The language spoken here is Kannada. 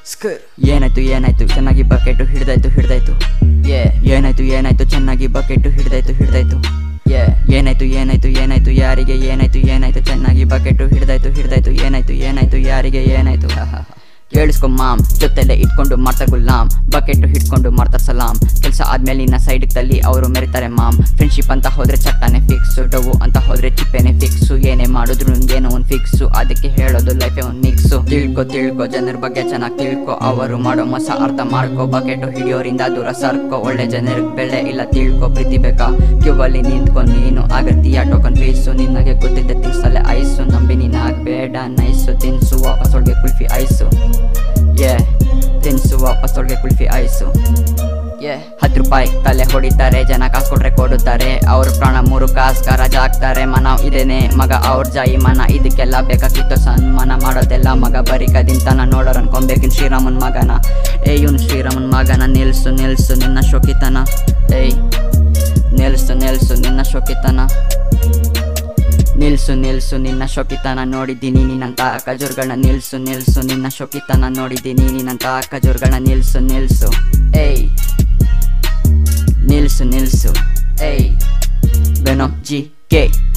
ಸ್ಕರ್ ಏನಾಯ್ತು ಏನಾಯ್ತು ಚೆನ್ನಾಗಿ ಬಕೆಟ್ ಹಿಡ್ದಾಯ್ತು ಹಿಡ್ದಾಯ್ತು ಯೇ ಏನಾಯ್ತು ಏನಾಯ್ತು ಚೆನ್ನಾಗಿ ಬಕೆಟ್ ಹಿಡ್ದಾಯ್ತು ಹಿಡ್ದಾಯ್ತು ಯೇ ಏನಾಯ್ತು ಏನಾಯ್ತು ಏನಾಯ್ತು ಯಾರಿಗೆ ಏನಾಯ್ತು ಏನಾಯ್ತು ಚೆನ್ನಾಗಿ ಬಕೆಟ್ ಹಿಡ್ದಾಯ್ತು ಹಿಡ್ದಾಯ್ತು ಏನಾಯ್ತು ಏನಾಯ್ತು ಯಾರಿಗೆ ಏನಾಯ್ತು ಕೇಳಿಸ್ಕೊ ಮಾಮ್ ಜೊತೆಲೆ ಇಟ್ಕೊಂಡು ಮಾಡ್ತಾರೆ ಗುಲಾಮ್ ಬಕೆಟ್ ಹಿಡ್ಕೊಂಡು ಮಾಡ್ತಾರೆ ಸಲಾಮ್ ಕೆಲಸ ಆದ್ಮೇಲೆ ನಿನ್ನ ಸೈಡ್ ತಲ್ಲಿ ಅವರು ಮೆರಿತಾರೆ ಮಾಮ್ ಫ್ರೆಂಡ್ಶಿಪ್ ಅಂತ ಹೋದ್ರೆ ಚಟ್ಟನೆ ಫಿಕ್ಸು ಡವು ಅಂತ ಹೋದ್ರೆ ಚಿಪ್ಪೆನೆ ಫಿಕ್ಸು ಏನೇ ಮಾಡಿದ್ರು ಏನೋ ಒಂದು ಫಿಕ್ಸು ಅದಕ್ಕೆ ಹೇಳೋದು ಲೈಫೇ ಒಂದು ಮಿಕ್ಸು ತಿಳ್ಕೊ ತಿಳ್ಕೊ ಜನರ ಬಗ್ಗೆ ಚೆನ್ನಾಗಿ ತಿಳ್ಕೊ ಅವರು ಮಾಡೋ ಮಸ ಅರ್ಥ ಮಾಡ್ಕೊ ಬಕೆಟ್ ಹಿಡಿಯೋರಿಂದ ದೂರ ಸರ್ಕೊ ಒಳ್ಳೆ ಜನರಿಗೆ ಬೆಲೆ ಇಲ್ಲ ತಿಳ್ಕೊ ಪ್ರೀತಿ ಬೇಕಾ ಕ್ಯೂ ಅಲ್ಲಿ ನಿಂತ್ಕೊಂಡು ನೀನು ಆಗತ್ತೀಯ ಟೋಕನ್ ಫೀಸು ನಿನಗೆ ಗೊತ್ತಿದ್ದೆ ತಿನ್ಸಲೆ ಐಸು ನಂಬಿ ನೀನು ಆಗ್ಬೇಡ ನೈಸು ತಿನ್ಸು ವಾಪಸ್ ಒಳಗೆ ಕುಲ್ಫಿ ಐಸು ಯೇ ತಿನ್ಸು ವಾಪಸ್ ಒಳಗೆ ಕುಲ್ಫಿ ಐಸು ಯೇ ಹತ್ತು ರೂಪಾಯಿ ತಲೆ ಹೊಡಿತಾರೆ ಜನ ಕಾಸು ಕೊಟ್ರೆ ಕೊಡುತ್ತಾರೆ ಅವ್ರ ಪ್ರಾಣ ಮೂರು ಕಾಸ್ಕ ರಜ ಹಾಕ್ತಾರೆ ಮನ ಇದೇನೆ ಮಗ ಅವ್ರ ಜಾಯಿ ಮನ ಇದಕ್ಕೆಲ್ಲ ಬೇಕಾಗಿತ್ತು ಸನ್ಮಾನ ಮಾಡೋದೆಲ್ಲ ಮಗ ಬರೀ ಕದಿಂತನ ನೋಡೋರ್ ಅನ್ಕೊಂಬೇಕಿನ್ ಶ್ರೀರಾಮನ್ ಮಗನ ಏ ಇವ್ನು ಶ್ರೀರಾಮನ್ ಮಗನ ನಿಲ್ಸು ನಿಲ್ಸು ನಿನ್ನ ಶೋಕಿತನ ಏಯ್ ನಿಲ್ಸು ನಿಲ್ಸು ನಿನ್ನ ಶೋಕಿತನ ನಿಲ್ಸು ನಿಲ್ಸು ನಿನ್ನ ಶೋಕಿತನ ನೋಡಿದ್ದೀನಿ ನೀನಂತ ಖಜೂರ್ಗಳನ್ನ ನಿಲ್ಸು ನಿಲ್ಸು ನಿನ್ನ ಶೋಕಿತನ ನೋಡಿದ್ದೀನಿ ನೀನಂತ ಖಜೂರ್ಗಳನ್ನ ನಿಲ್ಸು ನಿಲ್ಸು ಏಯ್ ನಿಲ್ಸು ನಿಲ್ಸು ಏಯ್ ಬೆನೋ ಜಿ ಕೆ